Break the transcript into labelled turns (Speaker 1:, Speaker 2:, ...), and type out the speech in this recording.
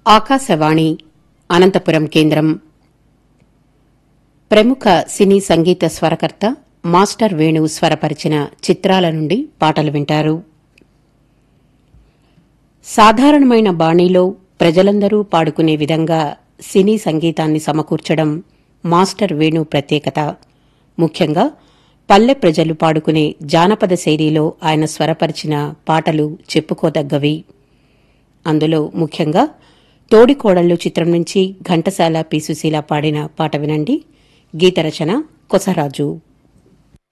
Speaker 1: ఆకాశవాణి అనంతపురం కేంద్రం ప్రముఖ సినీ సంగీత స్వరకర్త మాస్టర్ వేణు స్వరపరిచిన చిత్రాల నుండి పాటలు వింటారు సాధారణమైన బాణీలో ప్రజలందరూ పాడుకునే విధంగా సినీ సంగీతాన్ని సమకూర్చడం మాస్టర్ వేణు ప్రత్యేకత ముఖ్యంగా పల్లె ప్రజలు పాడుకునే జానపద శైలిలో ఆయన స్వరపరిచిన పాటలు చెప్పుకోదగ్గవి అందులో ముఖ్యంగా తోడికోడళ్ళు చిత్రం నుంచి ఘంటసాల పి సుశీల పాడిన పాట వినండి గీత రచన కొసరాజు